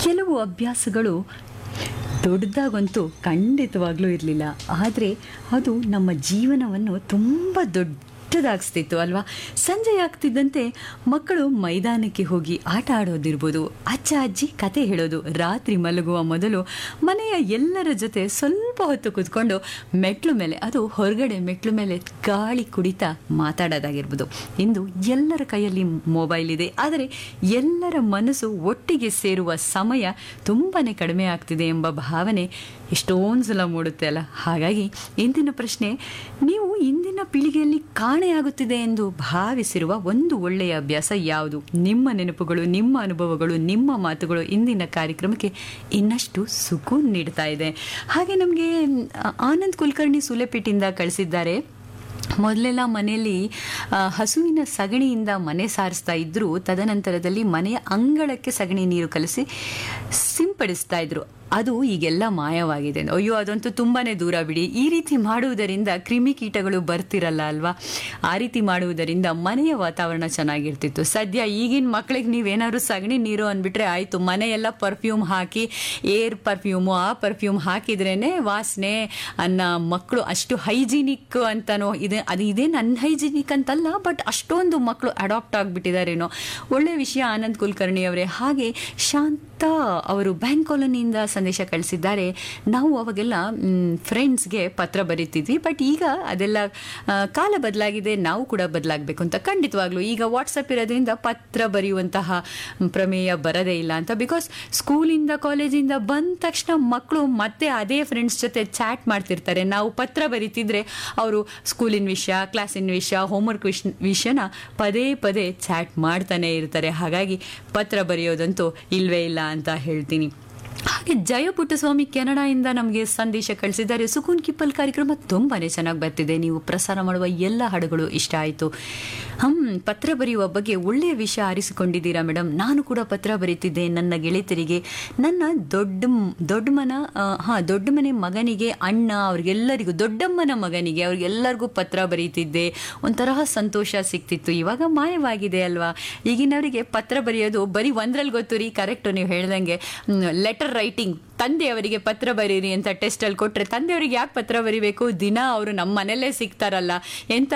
ಕೆಲವು ಅಭ್ಯಾಸಗಳು ದೊಡ್ಡದಾಗಂತೂ ಖಂಡಿತವಾಗ್ಲೂ ಇರಲಿಲ್ಲ ಆದರೆ ಅದು ನಮ್ಮ ಜೀವನವನ್ನು ತುಂಬ ದೊಡ್ಡದಾಗಿಸ್ತಿತ್ತು ಅಲ್ವಾ ಸಂಜೆ ಆಗ್ತಿದ್ದಂತೆ ಮಕ್ಕಳು ಮೈದಾನಕ್ಕೆ ಹೋಗಿ ಆಟ ಆಡೋದಿರ್ಬೋದು ಅಜ್ಜ ಅಜ್ಜಿ ಕತೆ ಹೇಳೋದು ರಾತ್ರಿ ಮಲಗುವ ಮೊದಲು ಮನೆಯ ಎಲ್ಲರ ಜೊತೆ ಸ್ವಲ್ಪ ಹೊತ್ತು ಕೂತ್ಕೊಂಡು ಮೆಟ್ಲು ಮೇಲೆ ಅದು ಹೊರಗಡೆ ಮೆಟ್ಲು ಮೇಲೆ ಗಾಳಿ ಕುಡಿತಾ ಮಾತಾಡೋದಾಗಿರ್ಬೋದು ಇಂದು ಎಲ್ಲರ ಕೈಯಲ್ಲಿ ಮೊಬೈಲ್ ಇದೆ ಆದರೆ ಎಲ್ಲರ ಮನಸ್ಸು ಒಟ್ಟಿಗೆ ಸೇರುವ ಸಮಯ ತುಂಬಾ ಕಡಿಮೆ ಆಗ್ತಿದೆ ಎಂಬ ಭಾವನೆ ಎಷ್ಟೊಂದು ಸಲ ಮೂಡುತ್ತೆ ಅಲ್ಲ ಹಾಗಾಗಿ ಇಂದಿನ ಪ್ರಶ್ನೆ ನೀವು ಇಂದಿನ ಪೀಳಿಗೆಯಲ್ಲಿ ಕಾಣೆಯಾಗುತ್ತಿದೆ ಎಂದು ಭಾವಿಸಿರುವ ಒಂದು ಒಳ್ಳೆಯ ಅಭ್ಯಾಸ ಯಾವುದು ನಿಮ್ಮ ನೆನಪುಗಳು ನಿಮ್ಮ ಅನುಭವಗಳು ನಿಮ್ಮ ಮಾತುಗಳು ಇಂದಿನ ಕಾರ್ಯಕ್ರಮಕ್ಕೆ ಇನ್ನಷ್ಟು ಸುಕೂನ್ ನೀಡ್ತಾ ಇದೆ ಹಾಗೆ ನಮಗೆ ಆನಂದ್ ಕುಲಕರ್ಣಿ ಸುಲೆಪೇಟಿಂದ ಕಳಿಸಿದ್ದಾರೆ ಮೊದಲೆಲ್ಲ ಮನೆಯಲ್ಲಿ ಆ, ಹಸುವಿನ ಸಗಣಿಯಿಂದ ಮನೆ ಸಾರಿಸ್ತಾ ಇದ್ರು ತದನಂತರದಲ್ಲಿ ಮನೆಯ ಅಂಗಳಕ್ಕೆ ಸಗಣಿ ನೀರು ಕಲಸಿ ಸಿಂಪಡಿಸ್ತಾ ಇದ್ರು ಅದು ಈಗೆಲ್ಲ ಮಾಯವಾಗಿದೆ ಅಯ್ಯೋ ಅದಂತೂ ತುಂಬಾನೇ ದೂರ ಬಿಡಿ ಈ ರೀತಿ ಮಾಡುವುದರಿಂದ ಕ್ರಿಮಿಕೀಟಗಳು ಬರ್ತಿರಲ್ಲ ಅಲ್ವಾ ಆ ರೀತಿ ಮಾಡುವುದರಿಂದ ಮನೆಯ ವಾತಾವರಣ ಚೆನ್ನಾಗಿರ್ತಿತ್ತು ಸದ್ಯ ಈಗಿನ ಮಕ್ಕಳಿಗೆ ನೀವೇನಾದ್ರು ಸಗಣಿ ನೀರು ಅಂದ್ಬಿಟ್ರೆ ಆಯಿತು ಮನೆಯೆಲ್ಲ ಪರ್ಫ್ಯೂಮ್ ಹಾಕಿ ಏರ್ ಪರ್ಫ್ಯೂಮು ಆ ಪರ್ಫ್ಯೂಮ್ ಹಾಕಿದ್ರೇನೆ ವಾಸನೆ ಅನ್ನ ಮಕ್ಕಳು ಅಷ್ಟು ಹೈಜಿನಿಕ್ ಅಂತಾನೋ ಇದೆ ಅದು ಇದೇನು ಅನ್ಹೈಜಿನಿಕ್ ಅಂತಲ್ಲ ಬಟ್ ಅಷ್ಟೊಂದು ಮಕ್ಕಳು ಅಡಾಪ್ಟ್ ಆಗಿಬಿಟ್ಟಿದ್ದಾರೇನೋ ಒಳ್ಳೆ ವಿಷಯ ಆನಂದ್ ಕುಲಕರ್ಣಿ ಅವರೇ ಹಾಗೆ ಶಾಂತ ಅವರು ಬ್ಯಾಂಕ್ ಕಾಲೋನಿಯಿಂದ ಸಂದೇಶ ಕಳಿಸಿದ್ದಾರೆ ನಾವು ಅವಾಗೆಲ್ಲ ಫ್ರೆಂಡ್ಸ್ಗೆ ಪತ್ರ ಬರೀತಿದ್ವಿ ಬಟ್ ಈಗ ಅದೆಲ್ಲ ಆ, ಕಾಲ ಬದಲಾಗಿದೆ ನಾವು ಕೂಡ ಬದಲಾಗಬೇಕು ಅಂತ ಖಂಡಿತವಾಗ್ಲೂ ಈಗ ವಾಟ್ಸಪ್ ಇರೋದ್ರಿಂದ ಪತ್ರ ಬರೆಯುವಂತಹ ಪ್ರಮೇಯ ಬರದೇ ಇಲ್ಲ ಅಂತ ಬಿಕಾಸ್ ಸ್ಕೂಲಿಂದ ಕಾಲೇಜಿಂದ ಬಂದ ತಕ್ಷಣ ಮಕ್ಕಳು ಮತ್ತೆ ಅದೇ ಫ್ರೆಂಡ್ಸ್ ಜೊತೆ ಚಾಟ್ ಮಾಡ್ತಿರ್ತಾರೆ ನಾವು ಪತ್ರ ಬರೀತಿದ್ರೆ ಅವರು ಸ್ಕೂಲಿನ ವಿಷಯ ಕ್ಲಾಸಿನ ವಿಷಯ ಹೋಮ್ವರ್ಕ್ ವಿಷ ವಿಷಯನ ಪದೇ ಪದೇ ಚಾಟ್ ಮಾಡ್ತಾನೆ ಇರ್ತಾರೆ ಹಾಗಾಗಿ ಪತ್ರ ಬರೆಯೋದಂತೂ ಇಲ್ವೇ ಇಲ್ಲ ಅಂತ ಹೇಳ್ತೀನಿ ಹಾಗೆ ಜಯ ಪುಟ್ಟಸ್ವಾಮಿ ಕೆನಡಾಯಿಂದ ನಮಗೆ ಸಂದೇಶ ಕಳಿಸಿದ್ದಾರೆ ಸುಕೂನ್ ಕಿಪ್ಪಲ್ ಕಾರ್ಯಕ್ರಮ ತುಂಬಾನೇ ಚೆನ್ನಾಗಿ ಬರ್ತಿದೆ ನೀವು ಪ್ರಸಾರ ಮಾಡುವ ಎಲ್ಲ ಹಾಡುಗಳು ಇಷ್ಟ ಆಯಿತು ಹಮ್ ಪತ್ರ ಬರೆಯುವ ಬಗ್ಗೆ ಒಳ್ಳೆಯ ವಿಷಯ ಆರಿಸಿಕೊಂಡಿದ್ದೀರಾ ಮೇಡಮ್ ನಾನು ಕೂಡ ಪತ್ರ ಬರೀತಿದ್ದೆ ನನ್ನ ಗೆಳೆತರಿಗೆ ನನ್ನ ದೊಡ್ಡ ದೊಡ್ಡಮ್ಮನ ಹಾಂ ದೊಡ್ಡ ಮನೆ ಮಗನಿಗೆ ಅಣ್ಣ ಅವ್ರಿಗೆಲ್ಲರಿಗೂ ದೊಡ್ಡಮ್ಮನ ಮಗನಿಗೆ ಅವ್ರಿಗೆಲ್ಲರಿಗೂ ಪತ್ರ ಬರೀತಿದ್ದೆ ಒಂಥರ ಸಂತೋಷ ಸಿಕ್ತಿತ್ತು ಇವಾಗ ಮಾಯವಾಗಿದೆ ಅಲ್ವಾ ಈಗಿನವರಿಗೆ ಪತ್ರ ಬರೆಯೋದು ಬರೀ ಒಂದ್ರಲ್ಲಿ ಗೊತ್ತು ರೀ ಕರೆಕ್ಟು ನೀವು ಹೇಳ್ದಂಗೆ ಲೆಟರ್ ರೈಟಿಂಗ್ ತಂದೆಯವರಿಗೆ ಪತ್ರ ಬರೀರಿ ಅಂತ ಟೆಸ್ಟಲ್ಲಿ ಕೊಟ್ಟರೆ ತಂದೆಯವರಿಗೆ ಯಾಕೆ ಪತ್ರ ಬರಿಬೇಕು ದಿನ ಅವರು ನಮ್ಮ ಮನೆಯಲ್ಲೇ ಸಿಗ್ತಾರಲ್ಲ ಎಂಥ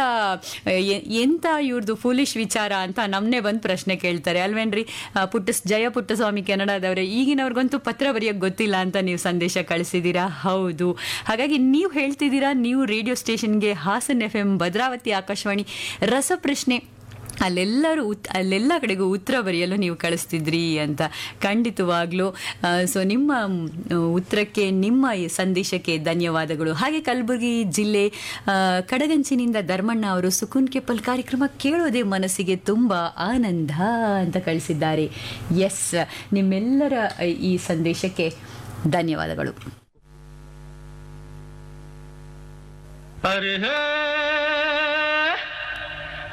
ಎ- ಎಂಥ ಇವ್ರದ್ದು ಫೂಲಿಶ್ ವಿಚಾರ ಅಂತ ನಮ್ಮನ್ನೇ ಬಂದು ಪ್ರಶ್ನೆ ಕೇಳ್ತಾರೆ ಅಲ್ವೇನ್ರಿ ಆ, ಪುಟ್ಟ ಜಯ ಪುಟ್ಟಸ್ವಾಮಿ ಕೆನಡಾದವರೇ ಈಗಿನವ್ರಿಗಂತೂ ಪತ್ರ ಬರೆಯೋಕ್ಕೆ ಗೊತ್ತಿಲ್ಲ ಅಂತ ನೀವು ಸಂದೇಶ ಕಳಿಸಿದ್ದೀರಾ ಹೌದು ಹಾಗಾಗಿ ನೀವು ಹೇಳ್ತಿದ್ದೀರಾ ನೀವು ರೇಡಿಯೋ ಸ್ಟೇಷನ್ಗೆ ಹಾಸನ್ ಎಫ್ ಎಂ ಭದ್ರಾವತಿ ಆಕಾಶವಾಣಿ ರಸಪ್ರಶ್ನೆ ಅಲ್ಲೆಲ್ಲರೂ ಉತ್ ಅಲ್ಲೆಲ್ಲ ಕಡೆಗೂ ಉತ್ತರ ಬರೆಯಲು ನೀವು ಕಳಿಸ್ತಿದ್ರಿ ಅಂತ ಖಂಡಿತವಾಗ್ಲೂ ಸೊ ನಿಮ್ಮ ಮ್, ಉತ್ತರಕ್ಕೆ ನಿಮ್ಮ ಈ ಸಂದೇಶಕ್ಕೆ ಧನ್ಯವಾದಗಳು ಹಾಗೆ ಕಲಬುರಗಿ ಜಿಲ್ಲೆ ಆ, ಕಡಗಂಚಿನಿಂದ ಧರ್ಮಣ್ಣ ಅವರು ಸುಕೂನ್ ಕೆಪ್ಪಲ್ ಕಾರ್ಯಕ್ರಮ ಕೇಳೋದೇ ಮನಸ್ಸಿಗೆ ತುಂಬ ಆನಂದ ಅಂತ ಕಳಿಸಿದ್ದಾರೆ ಎಸ್ ನಿಮ್ಮೆಲ್ಲರ ಈ ಸಂದೇಶಕ್ಕೆ ಧನ್ಯವಾದಗಳು अरे हे